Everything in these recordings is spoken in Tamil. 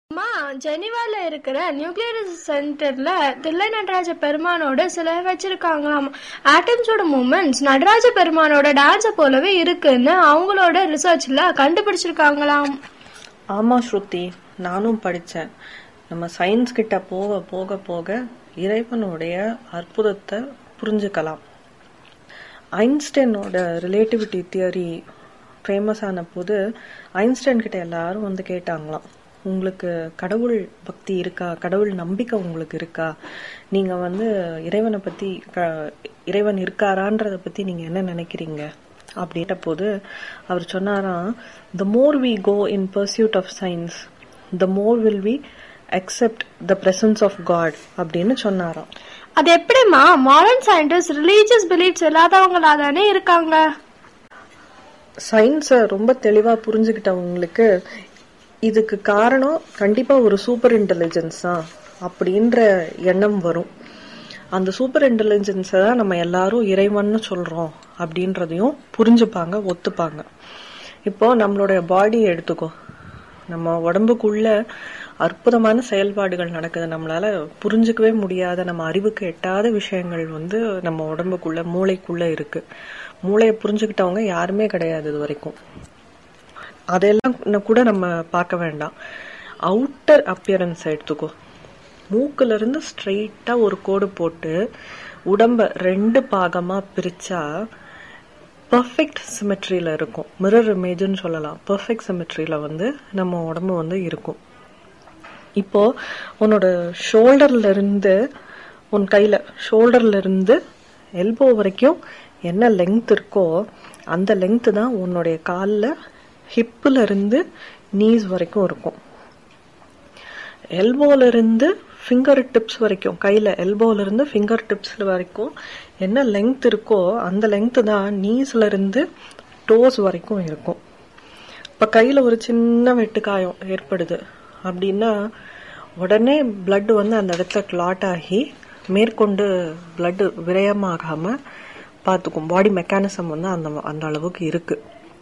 ஜெனிவால இருக்கிற நியூக்ளியர் சென்டர்ல தில்லை நடராஜ பெருமானோட சிலை வச்சிருக்காங்களாம் ஆட்டம்ஸோட மூமெண்ட்ஸ் நடராஜ பெருமானோட டான்ஸ போலவே இருக்குன்னு அவங்களோட ரிசர்ச்ல கண்டுபிடிச்சிருக்காங்களாம் ஆமா ஸ்ருதி நானும் படிச்சேன் நம்ம சயின்ஸ் கிட்ட போக போக போக இறைவனுடைய அற்புதத்தை புரிஞ்சுக்கலாம் ஐன்ஸ்டைனோட ரிலேட்டிவிட்டி தியரி ஃபேமஸ் ஆன போது ஐன்ஸ்டைன் கிட்ட எல்லாரும் வந்து கேட்டாங்களாம் உங்களுக்கு கடவுள் பக்தி இருக்கா கடவுள் நம்பிக்கை உங்களுக்கு இருக்கா நீங்க வந்து இறைவனை பத்தி க- இறைவன் இருக்காரான்றத பத்தி நீங்க என்ன நினைக்கிறீங்க அப்படின்ற போது அவர் சொன்னாராம் the more we go in pursuit of science the more will we accept the presence of God அப்படின்னு சொன்னாராம் அது எப்படிமா மாடர்ன் சயின்டிஸ்ட் ரிலீஜியஸ் பிலீஃப்ஸ் இல்லாதவங்களா தானே இருக்காங்க சயின்ஸை ரொம்ப தெளிவா புரிஞ்சுக்கிட்டவங்களுக்கு இதுக்கு காரணம் கண்டிப்பா ஒரு சூப்பர் இன்டெலிஜென்ஸ் தான் அப்படின்ற எண்ணம் வரும் அந்த சூப்பர் இன்டெலிஜென்ஸை தான் நம்ம எல்லாரும் இறைவன்னு சொல்றோம் அப்படின்றதையும் புரிஞ்சுப்பாங்க ஒத்துப்பாங்க இப்போ நம்மளுடைய பாடியை எடுத்துக்கோ நம்ம உடம்புக்குள்ள அற்புதமான செயல்பாடுகள் நடக்குது நம்மளால புரிஞ்சுக்கவே முடியாத நம்ம அறிவுக்கு எட்டாத விஷயங்கள் வந்து நம்ம உடம்புக்குள்ள மூளைக்குள்ள இருக்கு மூளையை புரிஞ்சுக்கிட்டவங்க யாருமே கிடையாது இது வரைக்கும் அதெல்லாம் ந- கூட நம்ம பார்க்க வேண்டாம் அவுட்டர் அப்பியரன்ஸ் எடுத்துக்கோ மூக்குல இருந்து ஸ்ட்ரெயிட்டா ஒரு கோடு போட்டு உடம்ப ரெண்டு பாகமா பிரிச்சா பர்ஃபெக்ட் சிமெட்ரியில இருக்கும் மிரர் இமேஜ்னு சொல்லலாம் பர்ஃபெக்ட் சிமெட்ரியில வந்து நம்ம உடம்பு வந்து இருக்கும் இப்போ உன்னோட ஷோல்டர்ல இருந்து உன் கையில ஷோல்டர்ல இருந்து எல்போ வரைக்கும் என்ன லெங்த் இருக்கோ அந்த லெங்த் தான் உன்னுடைய கால்ல ஹிப்புல இருந்து நீஸ் வரைக்கும் இருக்கும் எல்போல இருந்து ஃபிங்கர் டிப்ஸ் வரைக்கும் கையில எல்போல இருந்து ஃபிங்கர் டிப்ஸ் வரைக்கும் என்ன லெங்த் இருக்கோ அந்த லெங்த் தான் நீஸ்ல இருந்து டோஸ் வரைக்கும் இருக்கும் இப்ப கையில ஒரு சின்ன வெட்டுக்காயம் ஏற்படுது அப்படின்னா உடனே blood வந்து அந்த இடத்துல கிளாட் ஆகி மேற்கொண்டு blood விரயமாகாம பார்த்துக்கும் பாடி மெக்கானிசம் வந்து அந்த அந்த அளவுக்கு இருக்கு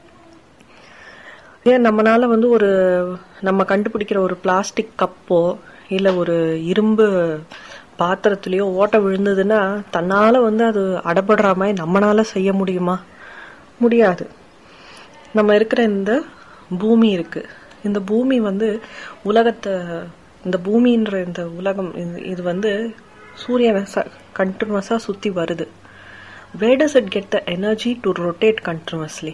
ஏன் நம்மனால வந்து ஒரு நம்ம கண்டுபிடிக்கிற ஒரு பிளாஸ்டிக் கப்போ இல்ல ஒரு இரும்பு பாத்திரத்திலயோ ஓட்டை விழுந்ததுன்னா தன்னால வந்து அது அடபடுற மாதிரி நம்மனால செய்ய முடியுமா முடியாது நம்ம இருக்கிற இந்த பூமி இருக்கு இந்த பூமி வந்து உலகத்தை இந்த பூமின்ற இந்த உலகம் இது- இது வந்து சூரியனை கண்டினியூஸா சுத்தி வருது where does it get the energy to rotate continuously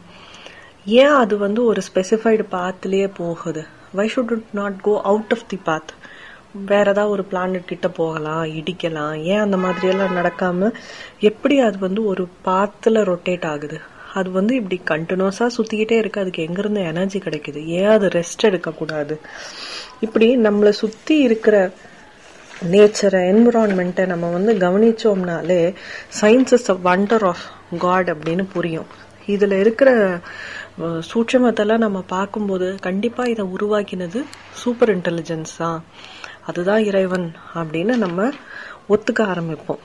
ஏன் அது வந்து ஒரு ஸ்பெசிஃபைடு பாத்லயே போகுது why should it not go out of the path வேற ஏதாவது ஒரு பிளானட் கிட்ட போகலாம் இடிக்கலாம் ஏன் அந்த மாதிரி எல்லாம் நடக்காம எப்படி அது வந்து ஒரு பாத்துல ரொட்டேட் ஆகுது அது வந்து இப்படி கண்டினியூஸா சுத்திக்கிட்டே இருக்கு அதுக்கு எங்க இருந்து எனர்ஜி கிடைக்குது ஏன் அது ரெஸ்ட் எடுக்க கூடாது இப்படி நம்மளை சுத்தி இருக்கிற நேச்சரை என்விரான்மெண்ட்டை நம்ம வந்து கவனிச்சோம்னாலே science is a wonder of God அப்படின்னு புரியும் இதுல இருக்கிற அஹ், சூட்சுமத்தெல்லாம் நம்ம பார்க்கும்போது கண்டிப்பா இதை உருவாக்கினது சூப்பர் இன்டெலிஜென்ஸ் தான் அதுதான் இறைவன் அப்படின்னு நம்ம ஒத்துக்க ஆரம்பிப்போம்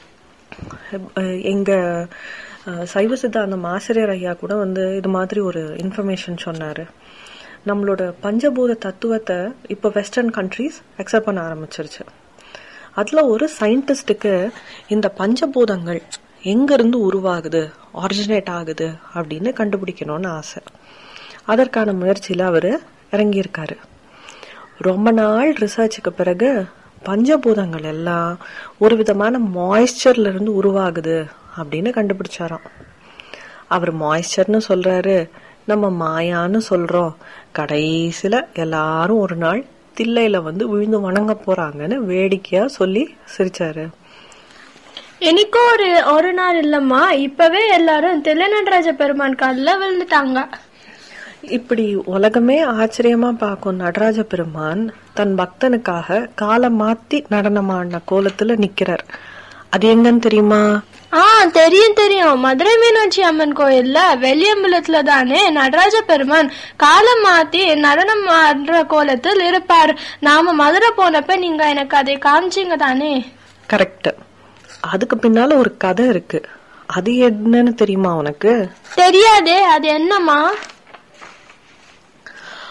அஹ், எங்க அஹ், சைவ சித்தாந்தம் ஆசிரியர் ஐயா கூட வந்து இது மாதிரி ஒரு இன்ஃபர்மேஷன் சொன்னாரு நம்மளோட பஞ்சபூத தத்துவத்தை இப்போ வெஸ்டர்ன் கண்ட்ரீஸ் அக்செப்ட் பண்ண ஆரம்பிச்சிருச்சு அதுல ஒரு சயின்டிஸ்டுக்கு இந்த பஞ்சபூதங்கள் எங்க இருந்து உருவாகுது ஆரிஜினேட் ஆகுது அப்படின்னு கண்டுபிடிக்கணும்னு ஆசை அதற்கான முயற்சியில அவரு இறங்கியிருக்காரு ரொம்ப நாள் ரிசர்ச்சுக்கு பிறகு பஞ்சபூதங்கள் எல்லாம் ஒரு விதமான மாய்ஸ்சர்ல இருந்து உருவாகுது அப்படின்னு கண்டுபிடிச்சாராம் அவர் மாய்ஸ்சர்னு சொல்றாரு நம்ம மாயான்னு சொல்றோம் கடைசியில எல்லாரும் ஒரு நாள் தில்லையில வந்து விழுந்து வணங்க போறாங்கன்னு வேடிக்கையா சொல்லி சிரிச்சாரு எனக்கும் ஒரு ஒரு நாள் இல்லம்மா இப்பவே எல்லாரும் தில்லை நடராஜ பெருமான் காலில் விழுந்துட்டாங்க இப்படி உலகமே ஆச்சரியமா பார்க்கும் நடராஜ பெருமான் தன் பக்தனுக்காக காலை மாத்தி நடனமாடின கோலத்துல நிக்கிறார் அது எங்கன்னு தெரியுமா ஆ தெரியும் தெரியும் மதுரை மீனாட்சி அம்மன் கோயில்ல வெளியம்பலத்துல தானே நடராஜ பெருமான் காலம் மாத்தி நடனம் ஆடுற கோலத்தில் இருப்பார் நாம மதுரை போனப்ப நீங்க எனக்கு அதை காமிச்சீங்க தானே கரெக்ட் அதுக்கு பின்னால ஒரு கதை இருக்கு அது என்னன்னு தெரியுமா உனக்கு தெரியாதே அது என்னம்மா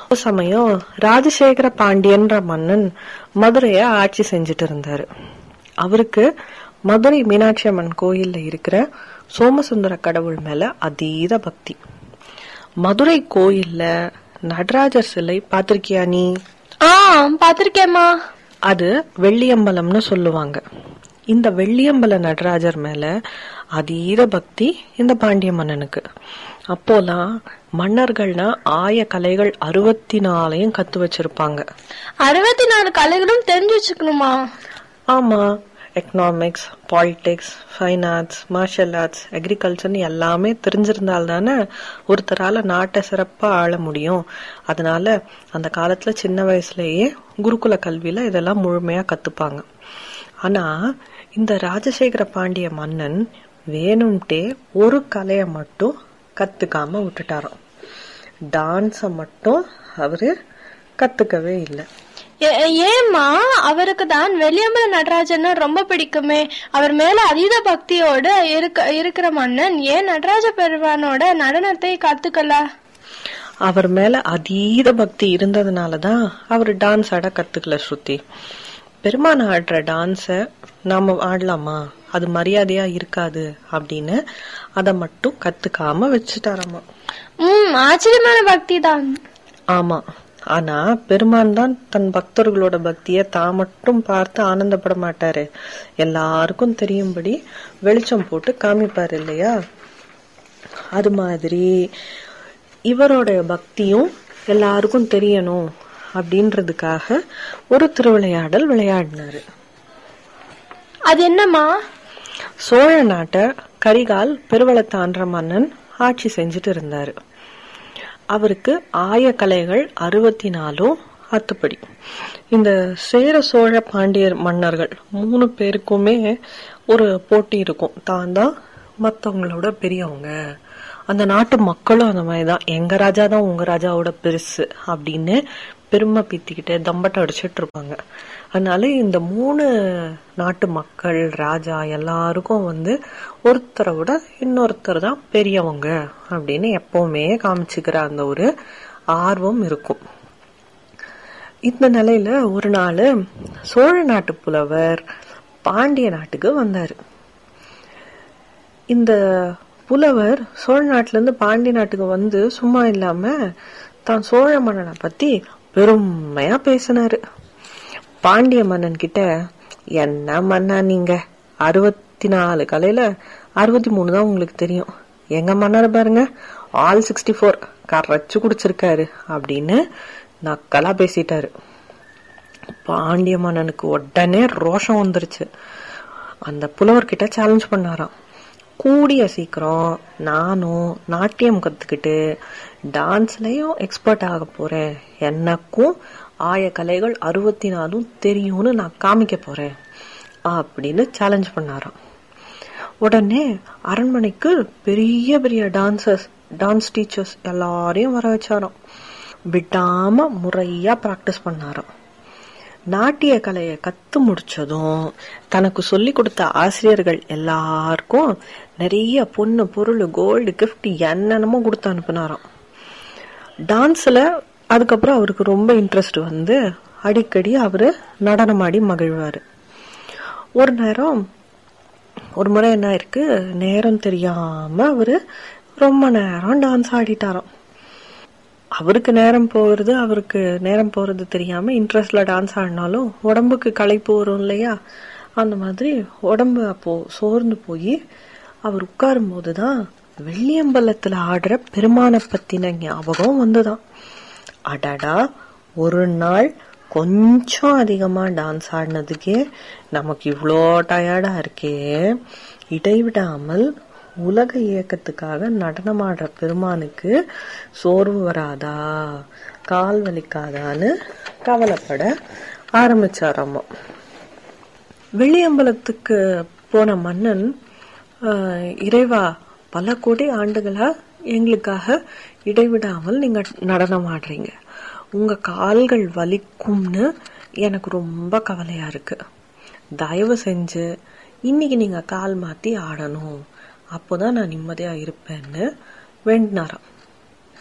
ஒரு சமயம் ராஜசேகர பாண்டியன்ற மன்னன் மதுரைய ஆட்சி செஞ்சுட்டு இருந்தாரு அவருக்கு மதுரை மீனாட்சி அம்மன் கோயில்ல இருக்கிற சோமசுந்தர கடவுள் மேல அதீத பக்தி மதுரை கோயில்ல நடராஜர் சிலை பாத்திருக்கியா நீ ஆ பாத்திருக்கேம்மா அது வெள்ளியம்பலம்னு சொல்லுவாங்க இந்த வெள்ளியம்பல நடராஜர் மேல அதீத பக்தி இந்த பாண்டிய மன்னனுக்கு அப்போலாம் மன்னர்கள்னா ஆய கலைகள் அறுபத்தி நாலையும் கத்து வச்சிருப்பாங்க அறுபத்தி நாலு கலைகளும் தெரிஞ்சு வச்சுக்கணுமா ஆமா economics politics fine arts martial arts அக்ரிகல்ச்சர்னு எல்லாமே தெரிஞ்சிருந்தால் தானே ஒருத்தரால நாட்டை சிறப்பா ஆள முடியும் அதனால அந்த காலத்துல சின்ன வயசுலயே குருகுல கல்வியில இதெல்லாம் முழுமையா கத்துப்பாங்க ஆனா இந்த ராஜசேகர பாண்டிய மன்னன் வேணும்ட்டே ஒரு கலைய மட்டும் கத்துக்காம விட்டுட்டாராம் டான்ஸ மட்டும் அவரு கத்துக்கவே இல்லை ஏ- ஏம்மா அவருக்கு தான் வெளியம்பல நடராஜன் ரொம்ப பிடிக்குமே அவர் மேல அதீத பக்தியோட இருக்க இருக்கிற மன்னன் ஏன் நடராஜ பெருமானோட நடனத்தை கத்துக்கல அவர் மேல அதீத பக்தி இருந்ததுனாலதான் அவர் டான்ஸ் ஆட கத்துக்கல ஸ்ருதி பெருமான் ஆடுற டான்ஸ நாம ஆடலாமா அது மரியாதையா இருக்காது அப்படின்னு அத மட்டும் கத்துக்காம வச்சுட்டாராமா ம் ஆச்சரியமான பக்தி தான் ஆமா ஆனா பெருமான் தான் தன் பக்தர்களோட பக்திய தான் மட்டும் பார்த்து ஆனந்தப்பட மாட்டாரு எல்லாருக்கும் தெரியும்படி வெளிச்சம் போட்டு காமிப்பாரு இல்லையா அது மாதிரி இவரோட பக்தியும் எல்லாருக்கும் தெரியணும் அப்படின்றதுக்காக ஒரு திருவிளையாடல் விளையாடினாரு அது என்னம்மா சோழ நாட்டை கரிகால் பெருவளத்தான்ற மன்னன் ஆட்சி செஞ்சுட்டு இருந்தாரு அவருக்கு ஆயக்கலைகள் அறுபத்தி நாலும் அத்துப்படி இந்த சேர சோழ பாண்டியர் மன்னர்கள் மூணு பேருக்குமே ஒரு போட்டி இருக்கும் தான் தான் மத்தவங்களோட பெரியவங்க அந்த நாட்டு மக்களும் அந்த மாதிரிதான் எங்க ராஜா தான் உங்க ராஜாவோட பெருசு அப்படின்னு பெருமை பீத்திக்கிட்டு தம்பட்டம் அடிச்சிட்டு இருப்பாங்க அதனால இந்த மூணு நாட்டு மக்கள் ராஜா எல்லாருக்கும் வந்து ஒருத்தரை விட இன்னொருத்தர் தான் பெரியவங்க அப்படின்னு எப்பவுமே காமிச்சுக்கிற அந்த ஒரு ஆர்வம் இருக்கும் இந்த நிலையில ஒரு நாள் சோழ நாட்டு புலவர் பாண்டிய நாட்டுக்கு வந்தாரு இந்த புலவர் சோழ நாட்டுல இருந்து பாண்டிய நாட்டுக்கு வந்து சும்மா இல்லாம தான் சோழ மன்னனை பத்தி பெருமையா பேசினாரு பாண்டிய மன்னன் கிட்ட என்ன மன்னா நீங்க அறுபத்தி நாலு கலையில அறுபத்தி மூணு தான் உங்களுக்கு தெரியும் எங்க மன்னர் பாருங்க ஆல் சிக்ஸ்டி ஃபோர் கரைச்சு குடிச்சிருக்காரு அப்படின்னு நக்கலா பேசிட்டாரு பாண்டிய மன்னனுக்கு உடனே ரோஷம் வந்துருச்சு அந்த புலவர்கிட்ட சேலஞ்ச் பண்ணாராம் கூடிய சீக்கிரம் நானும் நாட்டியம் கத்துக்கிட்டு டான்ஸ்லயும் எக்ஸ்பர்ட் ஆக போறேன் எனக்கும் ஆய கலைகள் அறுபத்தி நாலும் தெரியும்னு நான் காமிக்க போறேன் அப்படின்னு சேலஞ்ச் பண்ணாராம் உடனே அரண்மனைக்கு பெரிய பெரிய டான்சர்ஸ் டான்ஸ் டீச்சர்ஸ் எல்லாரையும் வர வச்சாராம் விடாம முறையா பிராக்டிஸ் பண்ணாராம் நாட்டிய கலையை கத்து முடிச்சதும் தனக்கு சொல்லி கொடுத்த ஆசிரியர்கள் எல்லாருக்கும் நிறைய பொண்ணு பொருள் கோல்டு கிஃப்ட் என்னென்னமோ கொடுத்து அனுப்புனாராம் டான்ஸ்ல அதுக்கப்புறம் அவருக்கு ரொம்ப இன்ட்ரெஸ்ட் வந்து அடிக்கடி அவரு நடனமாடி மகிழ்வாரு ஒரு நேரம் ஒரு முறை என்ன இருக்கு நேரம் தெரியாம அவரு ரொம்ப நேரம் டான்ஸ் ஆடிட்டாராம் அவருக்கு நேரம் போகிறது அவருக்கு நேரம் போறது தெரியாம இன்ட்ரெஸ்ட்ல டான்ஸ் ஆடினாலும் உடம்புக்கு களைப்பு வரும் இல்லையா அந்த மாதிரி உடம்பு அப்போ சோர்ந்து போய் அவர் உட்காரும் போதுதான் வெள்ளியம்பலத்துல ஆடுற பெருமான பத்தின ஞாபகம் வந்துதான் அடடா ஒரு நாள் கொஞ்சம் அதிகமா டான்ஸ் ஆடினதுக்கே நமக்கு இவ்வளோ டயர்டா இருக்கே இடைவிடாமல் உலக இயக்கத்துக்காக நடனமாடுற பெருமானுக்கு சோர்வு வராதா கால் வலிக்காதான்னு கவலைப்பட ஆரம்பிச்சாராமா வெளியம்பலத்துக்கு போன மன்னன் ஆஹ், இறைவா பல கோடி ஆண்டுகளா எங்களுக்காக இடைவிடாமல் நீங்க நடனம் ஆடுறீங்க உங்க கால்கள் வலிக்கும்னு எனக்கு ரொம்ப கவலையா இருக்கு தயவு செஞ்சு இன்னைக்கு நீங்க கால் மாத்தி ஆடணும் அப்போதான் நான் நிம்மதியா இருப்பேன்னு வேண்டினாராம்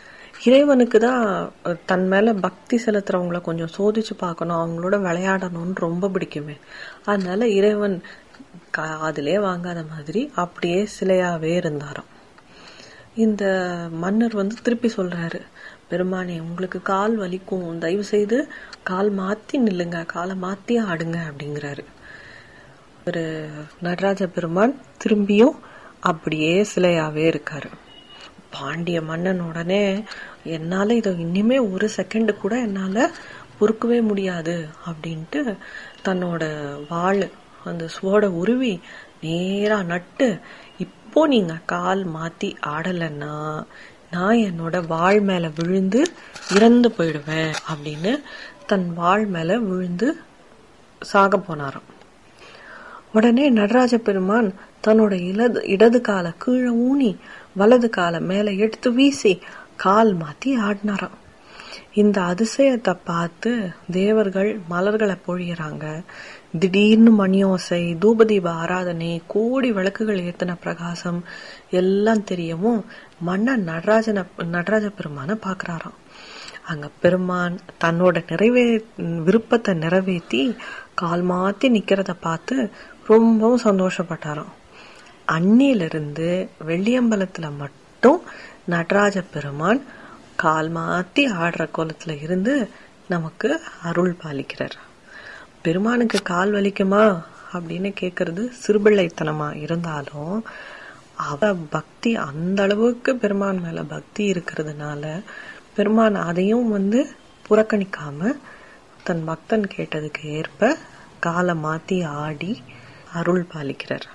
இறைவனுக்கு தான் தன் மேல பக்தி செலுத்துறவங்கள கொஞ்சம் சோதிச்சு பார்க்கணும் அவங்களோட விளையாடணும்னு ரொம்ப பிடிக்குமே அதனால இறைவன் காதிலே வாங்காத மாதிரி அப்படியே சிலையாவே இருந்தாராம் இந்த மன்னர் வந்து திருப்பி சொல்றாரு பெருமானே உங்களுக்கு கால் வலிக்கும் தயவு செய்து கால் மாத்தி நில்லுங்க காலை மாத்தி ஆடுங்க அப்படிங்கிறாரு ஒரு நடராஜ பெருமான் திரும்பியும் அப்படியே சிலையாவே இருக்காரு பாண்டிய மன்னன் உடனே என்னால இதை இனிமே ஒரு செகண்ட் கூட என்னால பொறுக்கவே முடியாது அப்படின்ட்டு தன்னோட வாள் அந்த சுவோட உருவி நேரா நட்டு இப்போ நீங்க கால் மாத்தி ஆடலைன்னா நான் என்னோட வாள் மேல விழுந்து இறந்து போயிடுவேன் அப்படின்னு தன் வாள் மேல விழுந்து சாக போனாராம் உடனே நடராஜ பெருமான் தன்னோட இலது இடது காலை கீழே ஊனி வலது காலை மேல எடுத்து வீசி கால் மாத்தி ஆடினாராம் இந்த அதிசயத்தை பார்த்து தேவர்கள் மலர்களை பொழியறாங்க திடீர்னு மணியோசை தூபதீப ஆராதனை கோடி விளக்குகள் ஏத்தின பிரகாசம் எல்லாம் தெரியவும் மன்னன் நடராஜன நடராஜ பெருமான பாக்குறாராம் அங்க பெருமான் தன்னோட நிறைவே விருப்பத்தை நிறைவேற்றி கால் மாத்தி நிக்கிறத பார்த்து ரொம்பவும் சந்தோஷப்பட்டாராம் அன்னியிலிருந்து வெள்ளியம்பலத்துல மட்டும் நடராஜ பெருமான் கால் மாத்தி ஆடுற கோலத்துல இருந்து நமக்கு அருள் பாலிக்கிறார் பெருமானுக்கு கால் வலிக்குமா அப்படின்னு கேக்குறது சிறுபிள்ளைத்தனமா இருந்தாலும் அவ பக்தி அந்த அளவுக்கு பெருமான் மேல பக்தி இருக்கிறதுனால பெருமான் அதையும் வந்து புறக்கணிக்காம தன் பக்தன் கேட்டதுக்கு ஏற்ப காலை மாத்தி ஆடி அருள் பாலிக்கிறார்